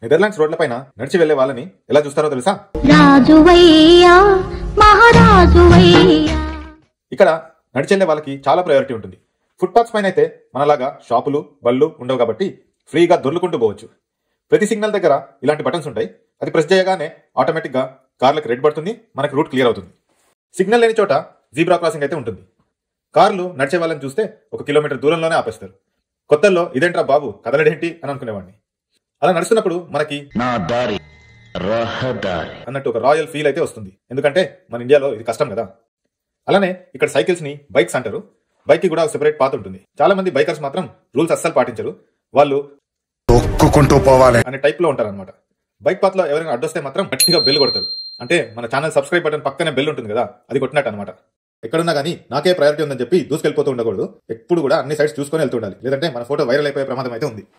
Netherlands రోడ్లపైన నడిచి వెళ్లే వాళ్ళని ఎలా చూస్తారో తెలుసా రాజువయ్యా మహారాజువయ్యా ఇక్కడ నడిచెళ్లే వాళ్ళకి చాలా ప్రయారిటీ ఉంటుంది ఫుట్పాత్స్ పైన అయితే మనలాగా షాపులు బళ్ళు ఉండవు కాబట్టి ఫ్రీగా దొర్లుకుంటూ పోవచ్చు ప్రతి సిగ్నల్ దగ్గర ఇలాంటి బటన్స్ ఉంటాయి అది ప్రెస్ చేయగానే ఆటోమేటిక్ గా కార్లకు రెడ్ పడుతుంది మనకి రూట్ క్లియర్ అవుతుంది సిగ్నల్ లేని చోట జీబ్రా క్రాసింగ్ అయితే ఉంటుంది కార్లు నడిచే వాళ్ళని చూస్తే ఒక కిలోమీటర్ దూరంలోనే ఆపేస్తారు కొత్తల్లో ఇదేంట్రా బాబు కదలడేంటి అని అనుకునేవాడిని అలా నడుస్తున్నప్పుడు మనకి నా దారి రహదారి అన్నట్టు ఒక రాయల్ ఫీల్ అయితే వస్తుంది ఎందుకంటే మన ఇండియాలో ఇది కష్టం కదా అలానే ఇక్కడ సైకిల్స్ ని బైక్స్ అంటారు బైక్ కి కూడా సెపరేట్ పాత్ ఉంటుంది చాలా మంది బైకర్స్ మాత్రం రూల్స్ అస్సలు పాటించరు వాళ్ళు తొక్కుకుంటూ పోవాలి అనే టైప్ లో ఉంటారన్నమాట బైక్ పాత్ లో ఎవరైనా అడ్డొస్తే మాత్రం గట్టిగా బెల్ కొడతారు అంటే మన ఛానల్ సబ్స్క్రైబ్ బటన్ పక్కనే బెల్ ఉంటుంది కదా అది కొట్టినట్టు అనమాట ఎక్కడున్నా కానీ నాకే ప్రయారిటీ ఉందని చెప్పి దూసుకెళ్ళిపోతూ ఉండకూడదు ఎప్పుడు కూడా అన్ని సైడ్స్ చూసుకొని వెళ్తుండాలి లేదంటే మన ఫోటో వైరల్ అయిపోయే ప్రమాదం అయితే ఉంది